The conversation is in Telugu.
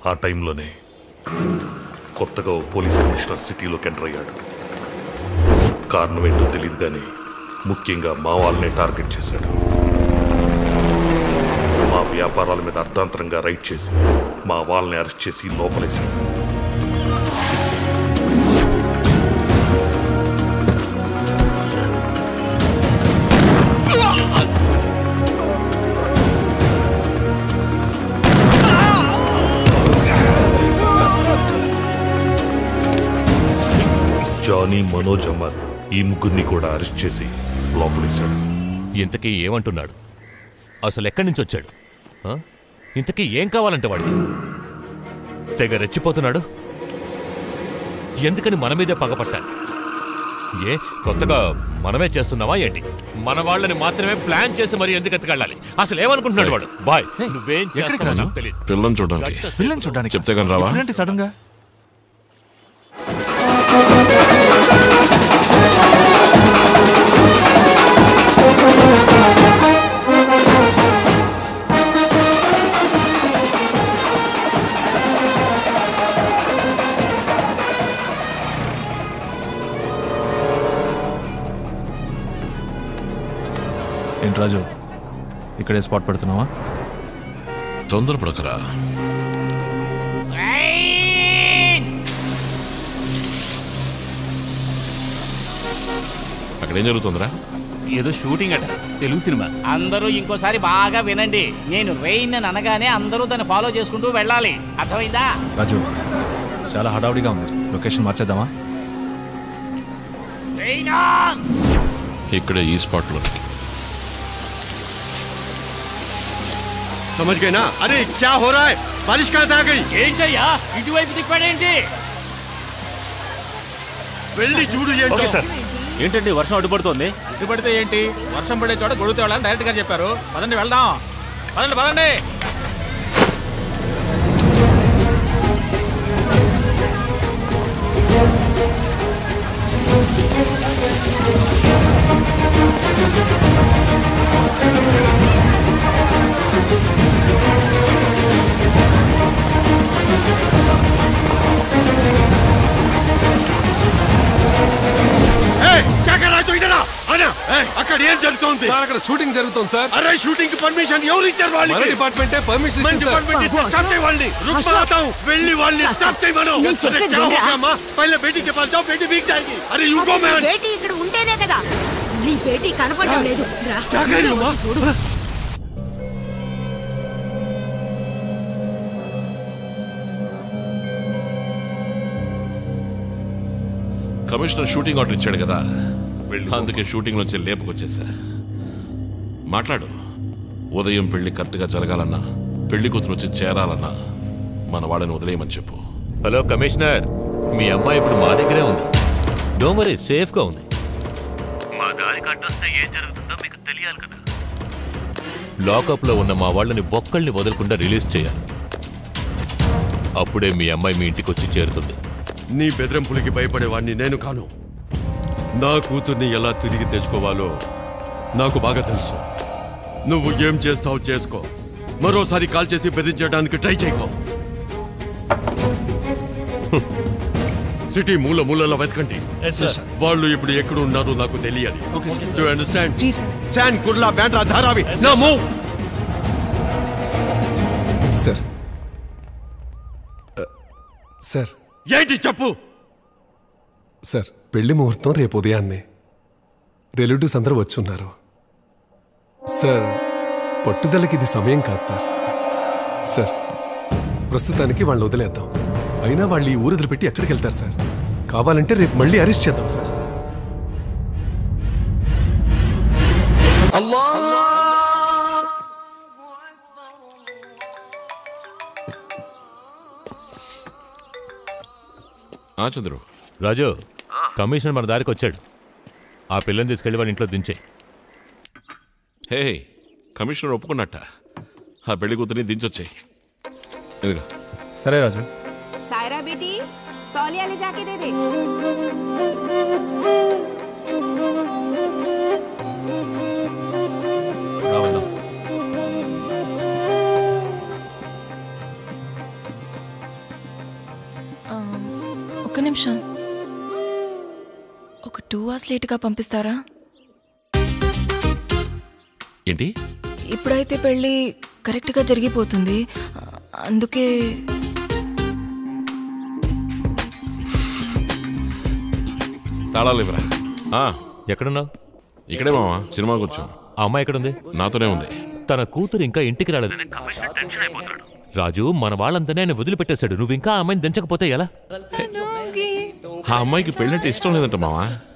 ఆ టైంలోనే కొత్తగా ఓ పోలీస్ కమిషనర్ సిటీలోకి ఎంటర్ అయ్యాడు కారణం ఏంటో తెలియదు కానీ ముఖ్యంగా మా వాళ్ళనే టార్గెట్ చేశాడు మా వ్యాపారాల మీద అర్ధాంతరంగా రైడ్ చేసి మా వాళ్ళని అరెస్ట్ చేసి లోపలేశాడు జానీ మనోజ్ అమర్ ఈ ముగ్గురిని కూడా అరెస్ట్ చేసి లోపలేశాడు ఇంతకీ ఏమంటున్నాడు అసలు ఎక్కడి నుంచి వచ్చాడు ఆ? ఇంతకీ ఏం కావాలంటే వాడికి తెగ రెచ్చిపోతున్నాడు ఎందుకని మన మీదే పగపట్టాలి ఏ కొత్తగా మనమే చేస్తున్నావా ఏంటి మన వాళ్ళని మాత్రమే ప్లాన్ చేసి మరి ఎందుకు ఎత్తుకెళ్ళాలి అసలు ఏమనుకుంటున్నాడు వాడు బాయ్ నువ్వేం ఎక్కడికి చేస్తావో రాజు? నాకు తెలియదు పిల్లని చూడడానికి పిల్లని చూడడానికి చెప్తే కానీ రావా ఇప్పుడేంటి సడన్ గా ఏంటి రాజు ఇక్కడే స్పాట్ పెడుతున్నావా తొందరపడకరా అక్కడ ఏం జరుగుతుందిరా ఏదో షూటింగ్ అట తెలుగు సినిమా అందరూ ఇంకోసారి బాగా వినండి నేను రెయిన్ అని అనగానే అందరూ దాన్ని ఫాలో చేసుకుంటూ వెళ్ళాలి అర్థమైందా రాజు చాలా హడావుడిగా ఉంది లొకేషన్ మార్చేద్దామా రెయిన్ ఆన్! ఇక్కడే ఈ స్పాట్లో समझ गए ना अरे क्या हो रहा है बारिश कहाँ से आ गई ఏంటయ్యా ఇటువైపు తిప్పాడేంటి వెళ్ళి చూడు ఏంటో ఓకే సార్ ఏంటండి వర్షం అడ్డుపడుతోంది అడ్డుపడితే ఏంటి వర్షం పడే చోట గొడుగుతే వెళ్ళాలని డైరెక్ట్ గా చెప్పారు పదండి వెళ్దాం పదండి పదండి ఏయ్, क्या कर रहा है तू इधर आ आना ఏయ్, అక్కడ ఏం జరుగుతోంది సార్ అక్కడ షూటింగ్ జరుగుతుంది సార్ అరే షూటింగ్ కి పర్మిషన్ ఎవరు ఇచ్చారు మన వాళ్ళకి డిపార్ట్మెంటే పర్మిషన్ మన ఇచ్చింది సార్ डिपार्टमेंट इसे स्टॉप చేయి వాళ్ళని रुक आता हूं వెళ్ళి వాళ్ళని స్టాప్ చేయి మనం నేను अरे చెప్పేది क्या हो వినరా? गया मां पहले बेटी के पास जाओ बेटी भीग जाएगी अरे यू गो मैन బేటీ ఇక్కడ ఉంటేనే కదా నీ బేటీ కనపడడం లేదు రా. क्या कर रही हो मां కమిషనర్ షూటింగ్ ఆర్డర్ ఇచ్చాడు కదా అందుకే షూటింగ్ నుంచి లేపుకొచ్చేసా మాట్లాడు ఉదయం పెళ్లి కరెక్ట్గా జరగాలన్నా పెళ్లి కూతురు వచ్చి చేరాలన్నా మన వాడిని వదిలేయమని చెప్పు హలో కమిషనర్ మీ అమ్మాయి ఇప్పుడు మా దగ్గరే ఉంది డోంట్ వరీ సేఫ్ గా ఉంది మా దారికి అడ్డొస్తే ఏం జరుగుతుందో మీకు తెలియాలి కదా లాకప్ లో ఉన్న మా వాళ్ళని ఒక్కళ్ళని వదలకుండా రిలీజ్ చేయాలి అప్పుడే మీ అమ్మాయి మీ ఇంటికి వచ్చి చేరుతుంది నీ బెదిరింపులకి భయపడేవాడిని నేను కాను నా కూతుర్ని ఎలా తిరిగి తెచ్చుకోవాలో నాకు బాగా తెలుసు నువ్వు ఏం చేస్తావు చేసుకో మరోసారి కాల్ చేసి బెదిరించడానికి ట్రై చేయకో సిటీ మూల మూలలో వెతకండి వాళ్ళు ఇప్పుడు ఎక్కడ ఉన్నారో నాకు తెలియాలి Do you understand? Sion Kurla Bandra Dharavi నా మూవ్ సార్ సార్ ఏంటి చెప్పు సార్ పెళ్లి ముహూర్తం రేపు ఉదయాన్నే రిలేటివ్స్ అందరూ వచ్చున్నారు సార్ పట్టుదలకి ఇది సమయం కాదు సార్ సార్ ప్రస్తుతానికి వాళ్ళు వదిలేద్దాం అయినా వాళ్ళు ఈ ఊరు వదిలిపెట్టి ఎక్కడికి వెళ్తారు సార్ కావాలంటే రేపు మళ్ళీ అరెస్ట్ చేద్దాం సార్ ఆ చంద్రు రాజు కమిషనర్ మన దారికి వచ్చాడు ఆ పిల్లని తీసుకెళ్లి వాళ్ళ ఇంట్లో దించే హే కమిషనర్ ఒప్పుకున్నట్ట ఆ పెళ్లి కూతురిని దించొచ్చాయి ఎదుగా సరే రాజు सायरा बेटी तौलिया ले जाके दे दे రా వెళ్దాం ఆ, ఒక్క నిమిషం ఒక టూ అవర్స్ లేట్గా పంపిస్తారా ఏంటి ఇప్పుడైతే పెళ్ళి కరెక్ట్గా జరిగిపోతుంది ఆ, అందుకే తాళాలు ఇవ్వరా ఆ, ఎక్కడున్నావు ఇక్కడే మావా సినిమాకి వచ్చాం ఆ అమ్మాయి ఎక్కడుంది నాతోనే ఉంది తన కూతురు ఇంకా ఇంటికి రాలేదు రాజు మన వాళ్ళందరినీ ఆయన వదిలిపెట్టేశాడు నువ్వు ఇంకా ఆ అమ్మాయిని దించకపోతే ఎలా ఆ అమ్మాయికి పెళ్ళంటే ఇష్టం లేదంట మావా